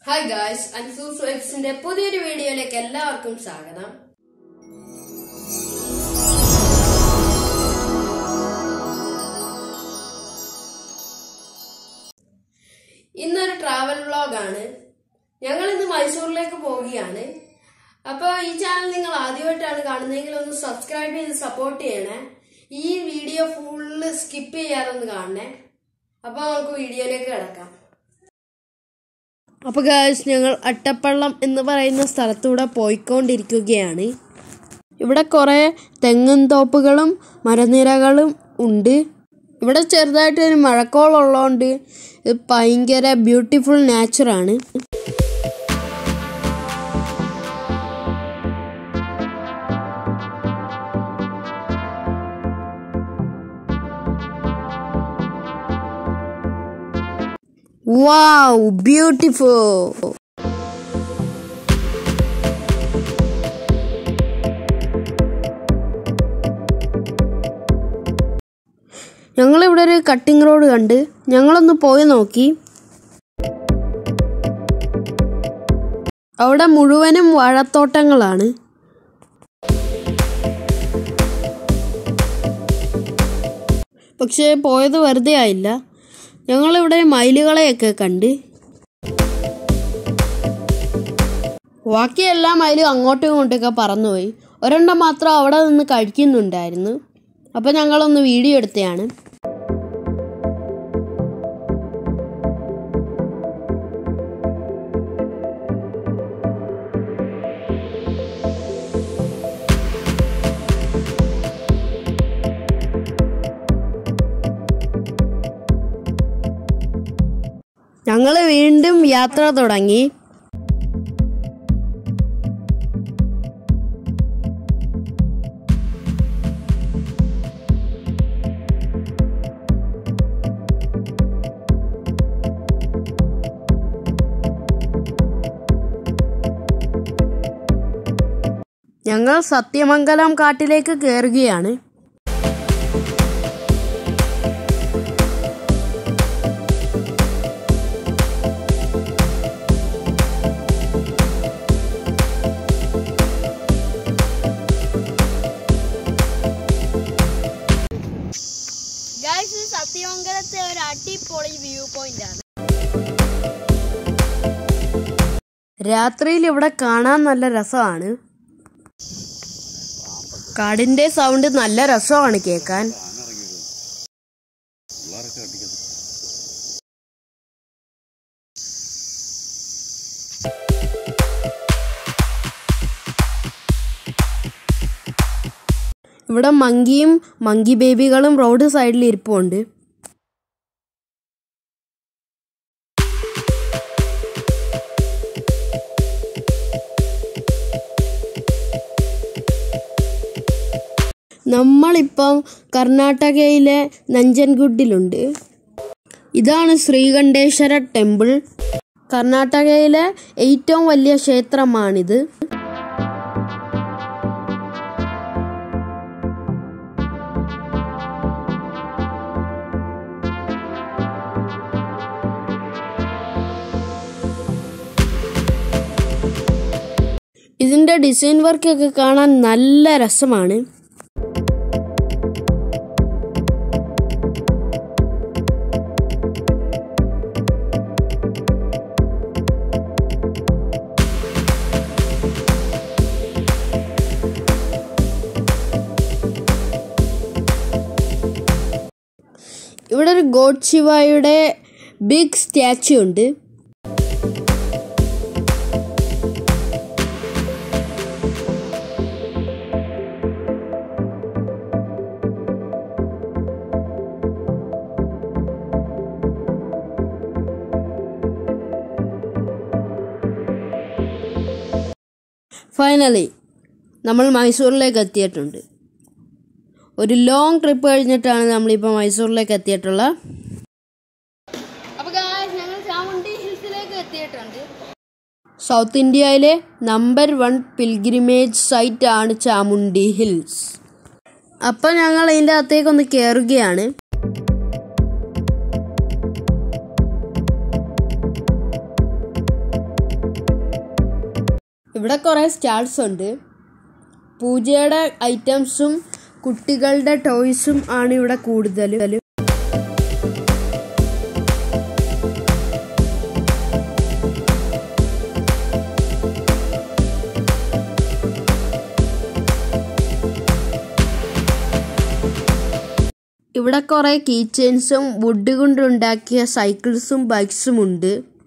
Hi guys അൻസൂസ് എക്സിന്റെ പുതിയൊരു വീഡിയോയിലേക്ക് എല്ലാവർക്കും സ്വാഗതം ഇന്നൊരു ട്രാവൽ വ്ളോഗാണ് ഞങ്ങൾ ഇന്ന് മൈസൂരിലേക്ക് പോവുകയാണ് അപ്പോൾ ഈ ചാനൽ നിങ്ങൾ ആദ്യമായിട്ടാണ് കാണുന്നതെങ്കിൽ ഒന്ന് സബ്സ്ക്രൈബ് ചെയ്ത് സപ്പോർട്ട് ചെയ്യണേ ഈ വീഡിയോ ഫുള്ള് സ്കിപ്പ് ചെയ്യാതെ ഒന്ന് കാണണേ അപ്പോൾ നമുക്ക് വീഡിയോയിലേക്ക് കിടക്കാം അപ്പോൾ ഗായ്സ് ഞങ്ങൾ അട്ടപ്പള്ളം എന്ന് പറയുന്ന സ്ഥലത്തൂടെ പോയിക്കൊണ്ടിരിക്കുകയാണ് ഇവിടെ കുറേ തെങ്ങും തോപ്പുകളും മരനിരകളും ഉണ്ട് ഇവിടെ ചെറുതായിട്ട് ഒരു മഴക്കോളുള്ളതുകൊണ്ട് ഇത് ഭയങ്കര ബ്യൂട്ടിഫുൾ നാച്ചറാണ് വാവ് ബ്യൂട്ടിഫുൾ ഞങ്ങളിവിടെ ഒരു കട്ടിംഗ് റോഡ് കണ്ട് ഞങ്ങളൊന്ന് പോയി നോക്കി അവിടെ മുഴുവനും വാഴത്തോട്ടങ്ങളാണ് പക്ഷേ പോയത് വെറുതെ ആയില്ല ഞങ്ങളിവിടെ മയിലുകളെയൊക്കെ കണ്ട് ബാക്കി എല്ലാ മയിലും അങ്ങോട്ടും ഇങ്ങോട്ടൊക്കെ പറന്നുപോയി ഒരെണ്ണം മാത്രം അവിടെ നിന്ന് കഴിക്കുന്നുണ്ടായിരുന്നു അപ്പോൾ ഞങ്ങളൊന്ന് വീഡിയോ എടുത്തതാണ് ഞങ്ങൾ വീണ്ടും യാത്ര തുടങ്ങി ഞങ്ങൾ സത്യമംഗലം കാട്ടിലേക്ക് കയറുകയാണ് ഗായ്സ് സത്യമംഗലത്തെ ഒരു അടിപൊളി വ്യൂ പോയിന്റ് ആണ് രാത്രിയിൽ ഇവിടെ കാണാൻ നല്ല രസമാണ് കാടിന്റെ സൗണ്ട് നല്ല രസമാണ് കേൾക്കാൻ ഇവിടെ മങ്കിയും മങ്കി ബേബികളും റോഡ് സൈഡിൽ ഇരിപ്പുണ്ട് നമ്മളിപ്പം കർണാടകയിലെ നഞ്ചൻഗുഡിലുണ്ട് ഇതാണ് ശ്രീകണ്ഠേശ്വര ടെമ്പിൾ കർണാടകയിലെ ഏറ്റവും വലിയ ക്ഷേത്രമാണിത് ഇതിന്റെ ഡിസൈൻ വർക്കൊക്കെ കാണാൻ നല്ല രസമാണ് ഇവിടെ ഒരു ഗോഡ് ശിവായുടെ ബിഗ് സ്റ്റാച്ചു ഉണ്ട് ഫൈനലി നമ്മൾ മൈസൂരിലേക്ക് എത്തിയിട്ടുണ്ട് ഒരു ലോങ് ട്രിപ്പ് കഴിഞ്ഞിട്ടാണ് നമ്മളിപ്പോൾ മൈസൂരിലേക്ക് എത്തിയിട്ടുള്ളത് അപ്പോൾ ഞങ്ങൾ ചാമുണ്ടി ഹിൽസിലേക്ക് എത്തിയിട്ടുണ്ട് സൗത്ത് ഇന്ത്യയിലെ നമ്പർ വൺ പിൽഗ്രിമേജ് സൈറ്റ് ആണ് ചാമുണ്ടി ഹിൽസ് അപ്പോൾ ഞങ്ങൾ ഇതിൻ്റെ അകത്തേക്കൊന്ന് കയറുകയാണ് ഇവിടെ കുറേ സ്റ്റാൾസ് ഉണ്ട് പൂജയുടെ ഐറ്റംസും കുട്ടികളുടെ ടോയ്സും ആണ് ഇവിടെ കൂടുതൽ ഇവിടെ കുറെ കീ ചെയിൻസും വുഡ് കൊണ്ടുണ്ടാക്കിയ സൈക്കിൾസും ബൈക്സും ഉണ്ട്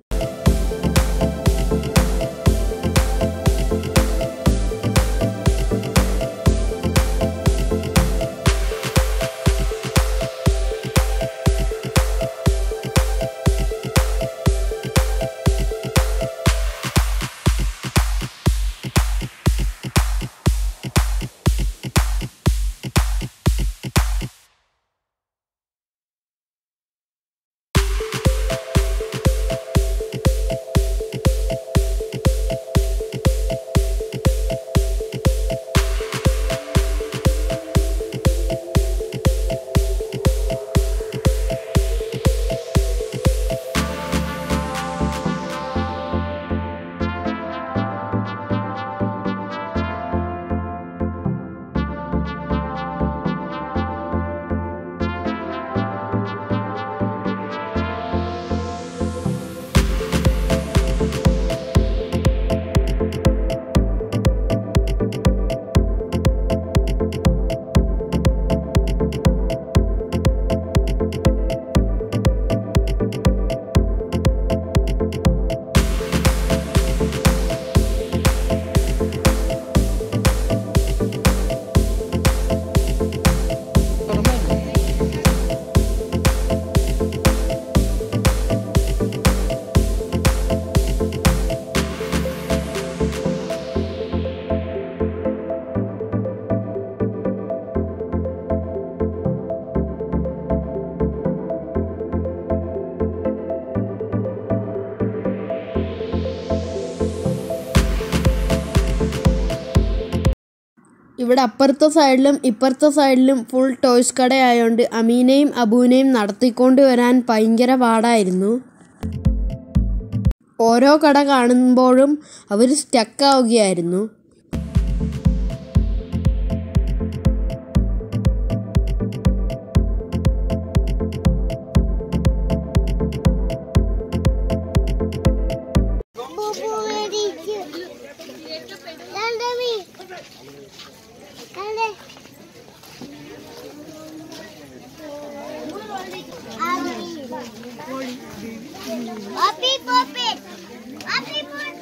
ഇവിടെ അപ്പുറത്തെ സൈഡിലും ഇപ്പുറത്തെ സൈഡിലും ഫുൾ ടോയ്സ് കടയായോണ്ട് അമീനയും അബൂനെയും നടത്തിക്കൊണ്ട് വരാൻ ഭയങ്കര പാടായിരുന്നു ഓരോ കട കാണുമ്പോഴും അവർ സ്റ്റക്കാവുകയായിരുന്നു Bobo Eric. Landami. Kale. Papi Papi. Papi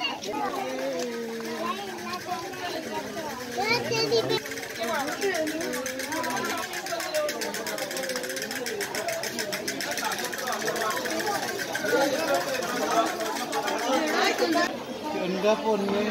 Papi. എന്താ പൊന്ന്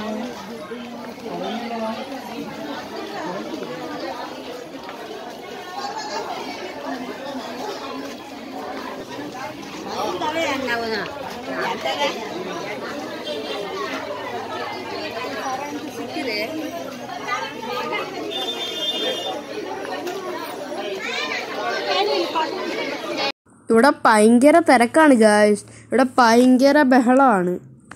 ഇവിടെ ഭയങ്കര തിരക്കാണ് ഗായ്സ് ഇവിടെ ഭയങ്കര ബഹളമാണ്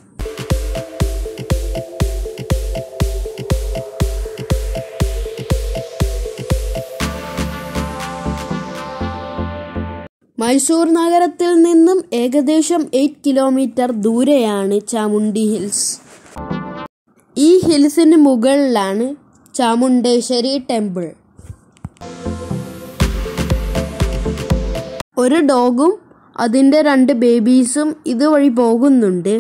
മൈസൂർ നഗരത്തിൽ നിന്നും ഏകദേശം എയ്റ്റ് കിലോമീറ്റർ ദൂരെയാണ് ചാമുണ്ടി ഹിൽസ് ഈ ഹിൽസിന് മുകളിലാണ് ചാമുണ്ടേശ്വരി ടെമ്പിൾ ഒരു ഡോഗും അതിന്റെ രണ്ട് ബേബീസും ഇതുവഴി പോകുന്നുണ്ട്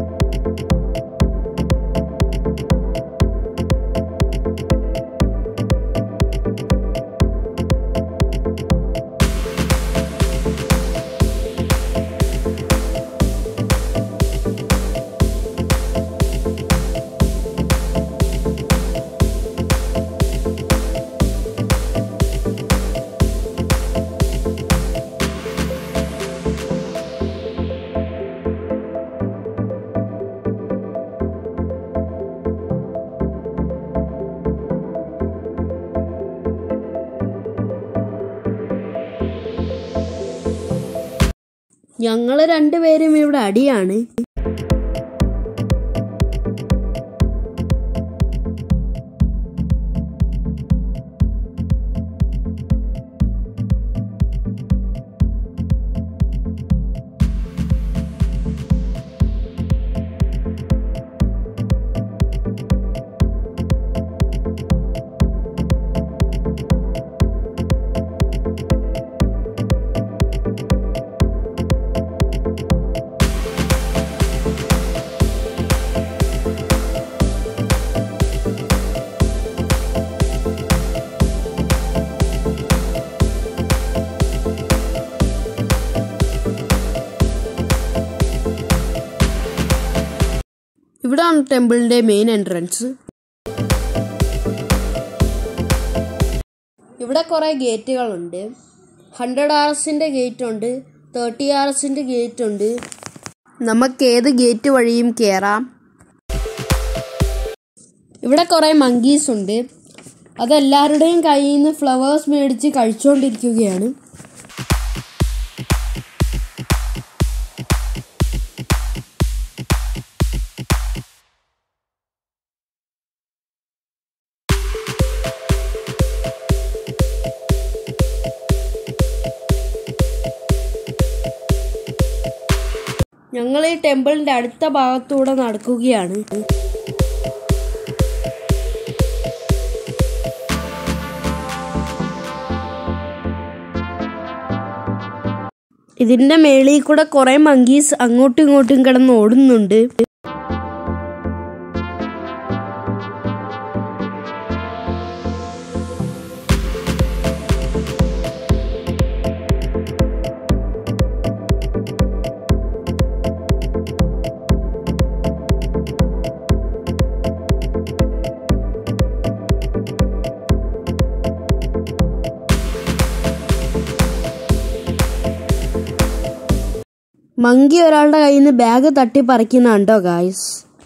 ഞങ്ങള് രണ്ടുപേരും ഇവിടെ അടിയാണ് ഇവിടാണ് ടെമ്പിളിന്റെ മെയിൻ എൻട്രൻസ് ഇവിടെ കുറെ ഗേറ്റുകളുണ്ട് ഹൺഡ്രഡ് ആർ എസിന്റെ ഗേറ്റ് ഉണ്ട് തേർട്ടി ആർ എസിന്റെ ഗേറ്റ് ഉണ്ട് നമുക്ക് ഏത് ഗേറ്റ് വഴിയും കയറാം ഇവിടെ കുറെ മങ്കീസ് ഉണ്ട് അതെല്ലാവരുടെയും കയ്യിൽ നിന്ന് ഫ്ലവേഴ്സ് മേടിച്ച് കഴിച്ചുകൊണ്ടിരിക്കുകയാണ് ഞങ്ങൾ ഈ ടെമ്പിളിന്റെ അടുത്ത ഭാഗത്തൂടെ നടക്കുകയാണ് ഇതിന്റെ മേളിൽ കൂടെ കുറെ മങ്കീസ് അങ്ങോട്ടും ഇങ്ങോട്ടും കിടന്ന് ഓടുന്നുണ്ട് മങ്കി ഒരാളുടെ കയ്യിൽ നിന്ന് ബാഗ് തട്ടി പറിക്കുന്നുണ്ടോ ഗായ്സ്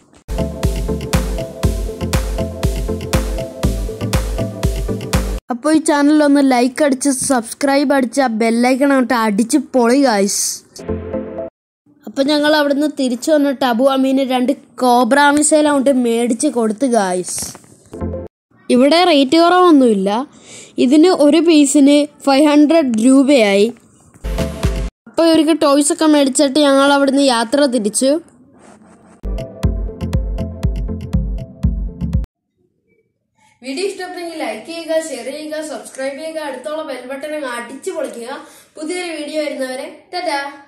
അപ്പോൾ ഈ ചാനൽ ഒന്ന് ലൈക്ക് അടിച്ച് സബ്സ്ക്രൈബ് അടിച്ച് ആ ബെല്ലൈക്കൺ അങ്ങോട്ട് അടിച്ച് പൊളി ഗായ്സ് അപ്പൊ ഞങ്ങൾ അവിടുന്ന് തിരിച്ചു വന്നിട്ട് അബു അമീന് രണ്ട് കോബ്ര മിസൈൽ അങ്ങോട്ട് മേടിച്ച് കൊടുത്ത് ഗായ്സ് ഇവിടെ റേറ്റ് കുറവൊന്നുമില്ല ഇതിന് ഒരു പീസിന് ഫൈവ് ഹൺഡ്രഡ് രൂപയായി അപ്പൊ ഇവർക്ക് ടോയ്സ് ഒക്കെ മേടിച്ചിട്ട് ഞങ്ങൾ അവിടുന്ന് യാത്ര തിരിച്ചു വീഡിയോ ഇഷ്ടപ്പെട്ടെങ്കിൽ ലൈക്ക് ചെയ്യുക ഷെയർ ചെയ്യുക സബ്സ്ക്രൈബ് ചെയ്യുക അടുത്തുള്ള ബെൽ ബട്ടൺ അടിച്ചു പൊളിക്കുക പുതിയൊരു വീഡിയോ വരുന്നവരെ ടാറ്റാ